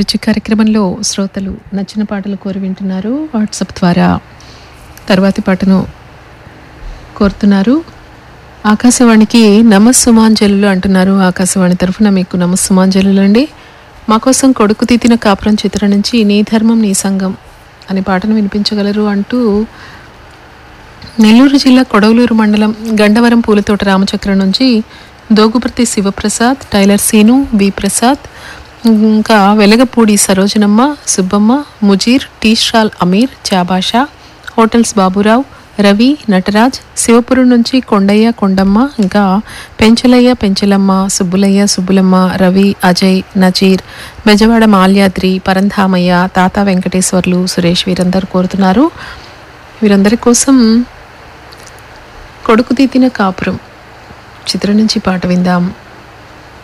అభిరుచి కార్యక్రమంలో శ్రోతలు నచ్చిన పాటలు కోరి వింటున్నారు వాట్సాప్ ద్వారా తర్వాతి పాటను కోరుతున్నారు ఆకాశవాణికి నమస్సుమాంజలు అంటున్నారు ఆకాశవాణి తరఫున మీకు నమస్సుమాంజలు అండి మా కోసం కొడుకు తీతిన కాపురం చిత్రం నుంచి నీ ధర్మం నీ సంఘం అనే పాటను వినిపించగలరు అంటూ నెల్లూరు జిల్లా కొడవలూరు మండలం గండవరం పూలతోట రామచక్రం నుంచి దోగుపర్తి శివప్రసాద్ టైలర్ సీను బి ప్రసాద్ ఇంకా వెలగపూడి సరోజనమ్మ సుబ్బమ్మ ముజీర్ టీషాల్ అమీర్ చాబాషా హోటల్స్ బాబురావు రవి నటరాజ్ శివపురం నుంచి కొండయ్య కొండమ్మ ఇంకా పెంచలయ్య పెంచలమ్మ సుబ్బులయ్య సుబ్బులమ్మ రవి అజయ్ నజీర్ బెజవాడ మాల్యాద్రి పరంధామయ్య తాత వెంకటేశ్వర్లు సురేష్ వీరందరూ కోరుతున్నారు వీరందరి కోసం కొడుకు తీతిన కాపురం చిత్రం నుంచి పాట విందాం